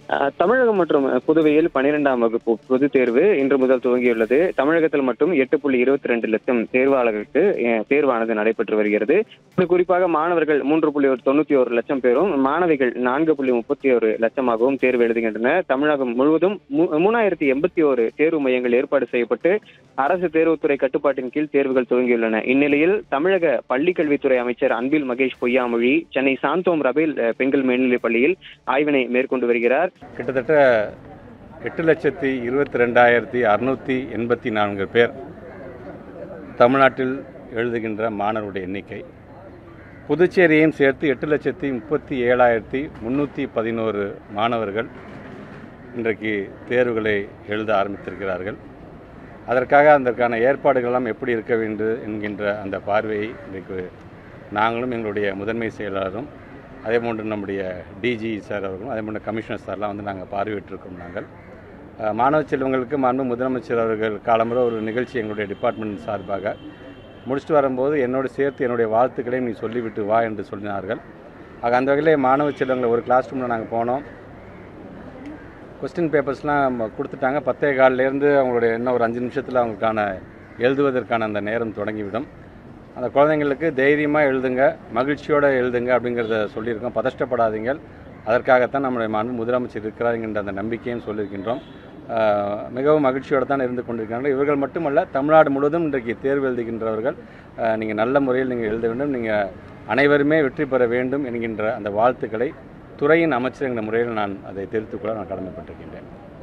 அஹ், தமிழகம் மற்றும் புதுவையில் பனிரெண்டாம் வகுப்பு பொதுத் தேர்வு இன்று முதல் துவங்கியுள்ளது தமிழகத்தில் மட்டும் எட்டு புள்ளி இருபத்தி ரெண்டு லட்சம் தேர்வாளர்களுக்கு அஹ், தேர்வானது நடைபெற்று வருகிறது இது குறிப்பாக மாணவர்கள் மூன்று புள்ளி ஒரு தொண்ணூத்தி ஒரு லட்சம் பேரும் மாணவிகள் நான்கு புள்ளி முப்பத்தி ஒரு லட்சமாகவும் தேர்வு எழுதுகின்றனர் தமிழகம் முழுவதும் மூ- மூணாயிரத்தி எண்பத்தி ஒரு தேர்வு மையங்கள் ஏற்பாடு செய்யப்பட்டு அரசு தேர்வுத்துறை கட்டுப்பாட்டின் கீழ் தேர்வுகள் துவங்கியுள்ளன இந்நிலையில் தமிழக பள்ளிக்கல்வித்துறை அமைச்சர் அன்பில் மகேஷ் பொய்யாமொழி சென்னை சாந்தோம் ரபேல் அஹ், பெண்கள் மேல்நிலைப் பள்ளியில் ஆய்வினை மேற்கொண்டு வருகிறார் கிட்டத்தட்ட எட்டு லட்சத்தி இருபத்தி ரெண்டாயிரத்தி அறுநூற்றி எண்பத்தி நான்கு பேர் தமிழ்நாட்டில் எழுதுகின்ற மாணவருடைய எண்ணிக்கை புதுச்சேரியையும் சேர்த்து எட்டு லட்சத்தி முப்பத்தி ஏழாயிரத்தி முந்நூற்றி பதினோரு மாணவர்கள் இன்றைக்கு தேர்வுகளை எழுத ஆரம்பித்திருக்கிறார்கள் அதற்காக அதற்கான ஏற்பாடுகளெல்லாம் எப்படி இருக்க வேண்டும் என்கின்ற அந்த பார்வையை இன்றைக்கு நாங்களும் எங்களுடைய முதன்மை செயலாளரும் அதே போன்று நம்முடைய டிஜி சார் அவர்களும் அதே போன்று கமிஷனர் சார்லாம் வந்து நாங்கள் பார்வையிட்டிருக்கோம் நாங்கள் அஹ், மாணவ செல்வங்களுக்கு மாண்பு முதலமைச்சர் அவர்கள் காலமுறை ஒரு நிகழ்ச்சி எங்களுடைய டிபார்ட்மெண்ட் சார்பாக முடிச்சுட்டு வரும்போது என்னோடு சேர்த்து என்னுடைய வாழ்த்துக்களையும் நீ சொல்லிவிட்டு வா என்று சொன்னார்கள் ஆக அந்த வகையில் மாணவ செல்வங்களை ஒரு கிளாஸ் ரூமில் நாங்கள் போனோம் கொஸ்டின் பேப்பர்ஸ்லாம் கொடுத்துட்டாங்க பத்தே காலிலேருந்து அவங்களுடைய இன்னும் ஒரு அஞ்சு நிமிஷத்தில் அவங்களுக்கான எழுதுவதற்கான அந்த நேரம் தொடங்கிவிடும் அந்த குழந்தைங்களுக்கு தைரியமாக எழுதுங்க மகிழ்ச்சியோடு எழுதுங்க அப்படிங்கிறத சொல்லியிருக்கோம் பதஷ்டப்படாதீங்க அதற்காகத்தான் நம்முடைய மாண்பு முதலமைச்சர் இருக்கிறார் என்கின்ற அந்த நம்பிக்கையும் சொல்லியிருக்கின்றோம் ஆஹ் மிகவும் மகிழ்ச்சியோடு தான் இருந்து கொண்டிருக்கிறார்கள் இவர்கள் மட்டுமல்ல தமிழ்நாடு முழுவதும் இன்றைக்கு தேர்வு எழுதுகின்றவர்கள் நீங்கள் நல்ல முறையில் நீங்கள் எழுத வேண்டும் நீங்கள் அனைவருமே வெற்றி பெற வேண்டும் என்கின்ற அந்த வாழ்த்துக்களை துறையின் அமைச்சர் என்கிற முறையில் நான் அதை தெரிவித்துக் கொள்ள நான் கடமைப்பட்டிருக்கின்றேன்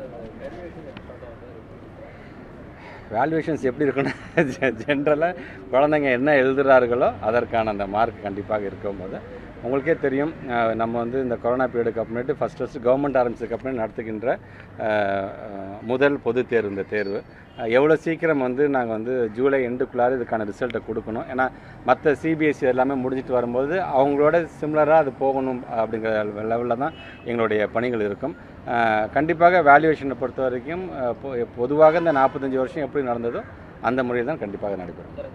வேல்யூவேஷன்ஸ் எப்படி இருக்குன்னு ஜென்ரலாக குழந்தைங்க என்ன எழுதுகிறார்களோ அதற்கான அந்த மார்க் கண்டிப்பாக இருக்கும் போது உங்களுக்கே தெரியும் அஹ், நம்ம வந்து இந்த கொரோனா பீரியடுக்கு அப்புறமேட்டு ஃபஸ்ட் ஃபஸ்ட்டு கவர்மெண்ட் ஆரம்பிச்சதுக்கு அப்புறம் நடத்துகின்ற அஹ், அஹ், முதல் பொது தேர்வு இந்த தேர்வு அஹ், எவ்வளோ சீக்கிரம் வந்து நாங்கள் வந்து ஜூலை எண்டுக்குள்ளார இதுக்கான ரிசல்ட்டை கொடுக்கணும் ஏன்னா மற்ற சிபிஎஸ்சி எல்லாமே முடிஞ்சிட்டு வரும்போது அவங்களோட சிமிலராக அது போகணும் அப்படிங்கிற லெவலில் தான் எங்களுடைய பணிகள் இருக்கும் அஹ், கண்டிப்பாக வேல்யூவேஷனை பொறுத்த வரைக்கும் அஹ், பொ- பொதுவாக இந்த நாற்பத்தஞ்சு வருஷம் எப்படி நடந்ததோ அந்த முறையில் தான் கண்டிப்பாக நடைபெறும்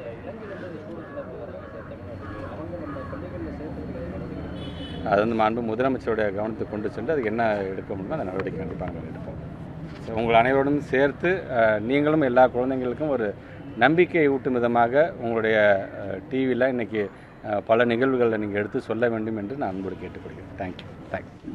அது வந்து மாண்பு முதலமைச்சருடைய கவனத்துக்கு கொண்டு சென்று அதுக்கு என்ன எடுக்க முடியுமோ அந்த நடவடிக்கை கண்டிப்பாக நாங்கள் எடுப்போம் ஸோ உங்கள் அனைவரோடும் சேர்த்து அஹ், நீங்களும் எல்லா குழந்தைங்களுக்கும் ஒரு நம்பிக்கை ஊட்டும் விதமாக உங்களுடைய டிவியில் இன்னைக்கு அஹ், பல நிகழ்வுகளை நீங்கள் எடுத்து சொல்ல வேண்டும் என்று நான் அன்போடு கேட்டுக்கொள்கிறேன் தேங்க்யூ தேங்க்யூ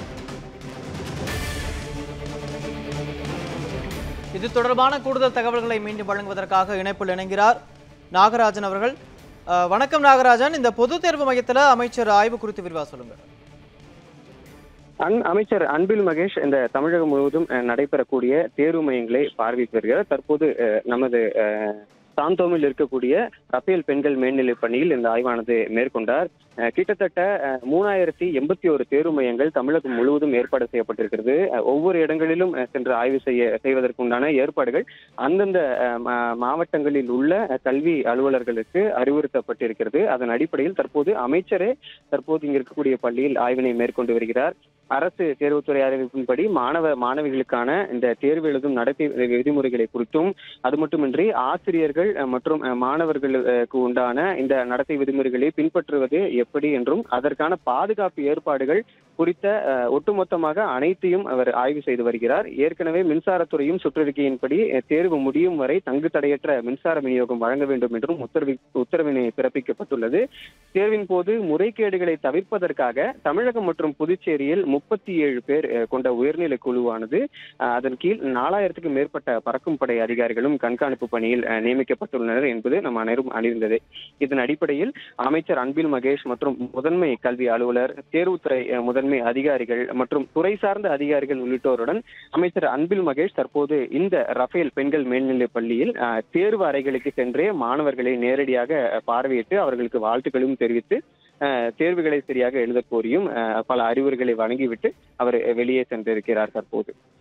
இது தொடர்பான கூடுதல் தகவல்களை மீண்டும் வழங்குவதற்காக இணைப்பில் இணைகிறார் நாகராஜன் அவர்கள் அஹ், வணக்கம் நாகராஜன் இந்த பொது தேர்வு மையத்தில் அமைச்சர் ஆய்வு குறித்து விரிவாக சொல்லுங்க அன் அமைச்சர் அன்பில் மகேஷ் இந்த தமிழகம் முழுவதும் அஹ், நடைபெறக்கூடிய தேர்வு மையங்களை பார்வையிட்டு வருகிறார் தற்போது அஹ், நமது அஹ், சாந்தோமில் இருக்கக்கூடிய ரஃபேல் பெண்கள் மேல்நிலைப் பள்ளியில் இந்த ஆய்வானது மேற்கொண்டார் அஹ், கிட்டத்தட்ட அஹ், மூணாயிரத்தி எண்பத்தி ஒரு தேர்வு மையங்கள் தமிழகம் முழுவதும் ஏற்பாடு செய்யப்பட்டிருக்கிறது அஹ், ஒவ்வொரு இடங்களிலும் அஹ், சென்று ஆய்வு செய்ய செய்வதற்குண்டான ஏற்பாடுகள் அந்தந்த அஹ், மா- மாவட்டங்களில் உள்ள அஹ், கல்வி அலுவலர்களுக்கு அறிவுறுத்தப்பட்டிருக்கிறது அதன் அடிப்படையில் தற்போது அமைச்சரே தற்போது இங்கு இருக்கக்கூடிய பள்ளியில் ஆய்வினை மேற்கொண்டு வருகிறார் அரசு தேர்வுத்துறை அறிவிப்பின்படி மாணவ மாணவிகளுக்கான இந்த தேர்வு எழுதும் நடத்தை விதிமுறைகளை குறித்தும் அது மட்டுமின்றி ஆசிரியர்கள் அஹ், மற்றும் அஹ், மாணவர்களுக்கு உண்டான இந்த நடத்தை விதிமுறைகளை பின்பற்றுவது எப்படி என்றும் அதற்கான பாதுகாப்பு ஏற்பாடுகள் குறித்த அஹ், ஒட்டுமொத்தமாக அனைத்தையும் அவர் ஆய்வு செய்து வருகிறார் ஏற்கனவே மின்சாரத்துறையும் சுற்றறிக்கையின்படி அஹ், தேர்வு முடியும் வரை தங்கு தடையற்ற மின்சார விநியோகம் வழங்க வேண்டும் என்றும் உத்தரவி உத்தரவினை பிறப்பிக்கப்பட்டுள்ளது தேர்வின் போது முறைகேடுகளை தவிர்ப்பதற்காக தமிழகம் மற்றும் புதுச்சேரியில் முப்பத்தி ஏழு பேர் அஹ், கொண்ட உயர்நிலை குழுவானது அஹ், அதன் கீழ் நாலாயிரத்துக்கும் மேற்பட்ட பறக்கும் படை அதிகாரிகளும் கண்காணிப்பு பணியில் அஹ், நியமிக்கப்பட்டுள்ளனர் என்பது நம் அனைவரும் அறிந்ததே இதன் அடிப்படையில் அமைச்சர் அன்பில் மகேஷ் மற்றும் முதன்மை கல்வி அலுவலர் தேர்வுத்துறை அஹ், முதன்மை அதிகாரிகள் மற்றும் துறை சார்ந்த அதிகாரிகள் உள்ளிட்டோருடன் அமைச்சர் அன்பில் மகேஷ் தற்போது இந்த ரஃபேல் பெண்கள் மேல்நிலைப் பள்ளியில் அஹ், தேர்வு அறைகளுக்கு சென்றே மாணவர்களை நேரடியாக அஹ், பார்வையிட்டு அவர்களுக்கு வாழ்த்துக்களும் தெரிவித்து அஹ், தேர்வுகளை சரியாக எழுதக் கோரியும் அஹ், பல அறிவுரைகளை வழங்கிவிட்டு அவர் வெளியே சென்றிருக்கிறார் தற்போது